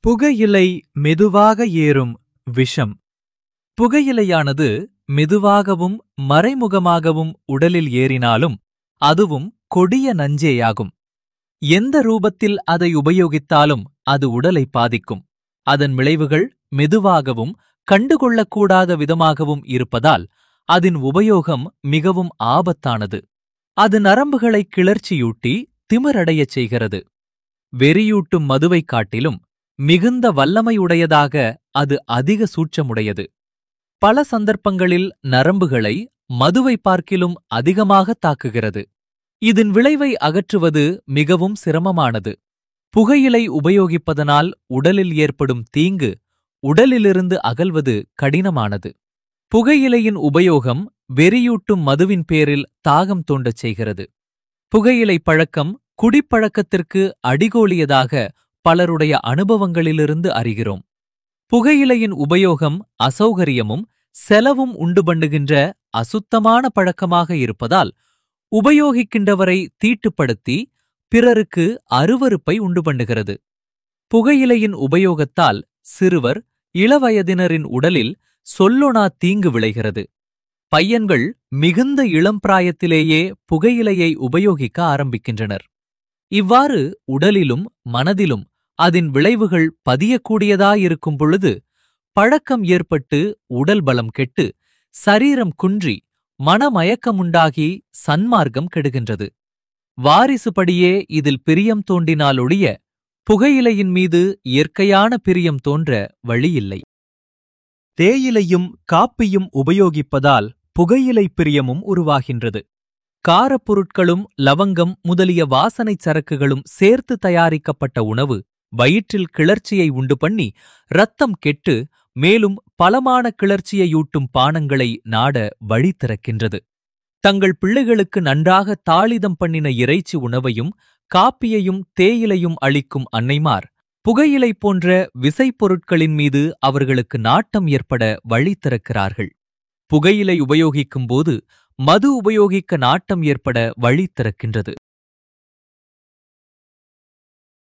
புகையிலை மெதுவாக ஏறும் விஷம் புகையிலையானது மெதுவாகவும் மறைமுகமாகவும் உடலில் ஏறினாலும் அதுவும் கொடிய நஞ்சேயாகும் எந்த ரூபத்தில் அதை உபயோகித்தாலும் அது உடலை பாதிக்கும் அதன் விளைவுகள் மெதுவாகவும் கண்டுகொள்ளக்கூடாத விதமாகவும் இருப்பதால் அதன் உபயோகம் மிகவும் ஆபத்தானது அது நரம்புகளை கிளர்ச்சியூட்டி திமிரடையச் செய்கிறது வெறியூட்டும் மதுவைக் காட்டிலும் மிகுந்த வல்லமையுடையதாக அது அதிக சூட்சமுடையது பல சந்தர்ப்பங்களில் நரம்புகளை மதுவை பார்க்கிலும் அதிகமாக தாக்குகிறது இதன் விளைவை அகற்றுவது மிகவும் சிரமமானது புகையிலை உபயோகிப்பதனால் உடலில் ஏற்படும் தீங்கு உடலிலிருந்து அகல்வது கடினமானது புகையிலையின் உபயோகம் வெறியூட்டும் மதுவின் பேரில் தாகம் தோண்டச் செய்கிறது புகையிலை பழக்கம் குடிப்பழக்கத்திற்கு அடிகோலியதாக பலருடைய அனுபவங்களிலிருந்து அறிகிறோம் புகையிலையின் உபயோகம் அசௌகரியமும் செலவும் உண்டு பண்ணுகின்ற அசுத்தமான பழக்கமாக இருப்பதால் உபயோகிக்கின்றவரை தீட்டுப்படுத்தி பிறருக்கு அருவருப்பை உண்டு பண்ணுகிறது புகையிலையின் உபயோகத்தால் சிறுவர் இளவயதினரின் உடலில் சொல்லொணா தீங்கு விளைகிறது பையன்கள் மிகுந்த இளம் பிராயத்திலேயே புகையிலையை உபயோகிக்க ஆரம்பிக்கின்றனர் இவ்வாறு உடலிலும் மனதிலும் அதன் விளைவுகள் பதியக்கூடியதாயிருக்கும் பொழுது பழக்கம் ஏற்பட்டு உடல் பலம் கெட்டு சரீரம் குன்றி மனமயக்கமுண்டாகி சன்மார்க்கம் கெடுகின்றது வாரிசுபடியே இதில் பிரியம் தோண்டினாலொழிய புகையிலையின் மீது இயற்கையான பிரியம் தோன்ற வழியில்லை தேயிலையும் காப்பியும் உபயோகிப்பதால் புகையிலை பிரியமும் உருவாகின்றது காரப்பொருட்களும் லவங்கம் முதலிய வாசனைச் சரக்குகளும் சேர்த்து தயாரிக்கப்பட்ட உணவு வயிற்றில் கிளர்ச்சியை உண்டு பண்ணி ரத்தம் கெட்டு மேலும் பலமான கிளர்ச்சியையூட்டும் பானங்களை நாட வழி திறக்கின்றது தங்கள் பிள்ளைகளுக்கு நன்றாக தாளிதம் பண்ணின இறைச்சி உணவையும் காப்பியையும் தேயிலையும் அளிக்கும் அன்னைமார் புகையிலை போன்ற விசைப் பொருட்களின் மீது அவர்களுக்கு நாட்டம் ஏற்பட வழி திறக்கிறார்கள் புகையிலை உபயோகிக்கும் போது மது உபயோகிக்க நாட்டம் ஏற்பட வழி திறக்கின்றது